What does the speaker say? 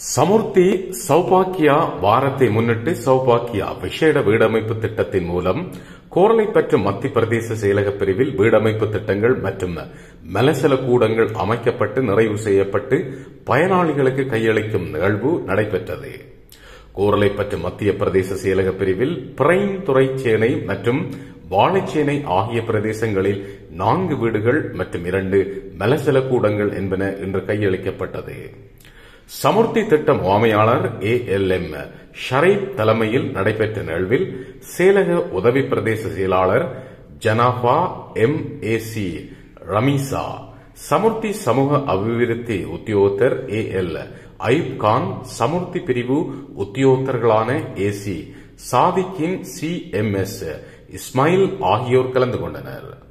சமுர்த்தி சௌபாக்கியா வாரத்தை முன்னிட்டு சௌபாக்கியா விசேட வீடமைப்பு திட்டத்தின் மூலம் கோரளைப்பற்று மத்திய பிரதேச செயலக பிரிவில் வீடமைப்பு திட்டங்கள் மற்றும் மலசல கூடங்கள் அமைக்கப்பட்டு நிறைவு செய்யப்பட்டு பயனாளிகளுக்கு கையளிக்கும் நிகழ்வு நடைபெற்றது கோரளைப்பற்று மத்திய பிரதேச செயலக பிரிவில் பிரைன் துறைச்சேனை மற்றும் வாழைச்சேனை ஆகிய பிரதேசங்களில் நான்கு வீடுகள் மற்றும் இரண்டு மலசல கூடங்கள் என்பன இன்று கையளிக்கப்பட்டது சமுர்த்தி திட்ட முகாமையாளர் ஏ எல் எம் ஷரீப் தலைமையில் நடைபெற்ற நிகழ்வில் சேலக உதவி பிரதேச செயலாளர் ஜனாபா M A C Rameesa Samurdhi சமூக அபிவிருத்தி உத்தியோகத்தர் ஏ எல் ஐப் கான் சமுர்த்தி பிரிவு உத்தியோகத்தர்களான ஏ சி சாதிக்கின் சி எம் எஸ் இஸ்மாயில் ஆகியோர் கலந்து கொண்டனர்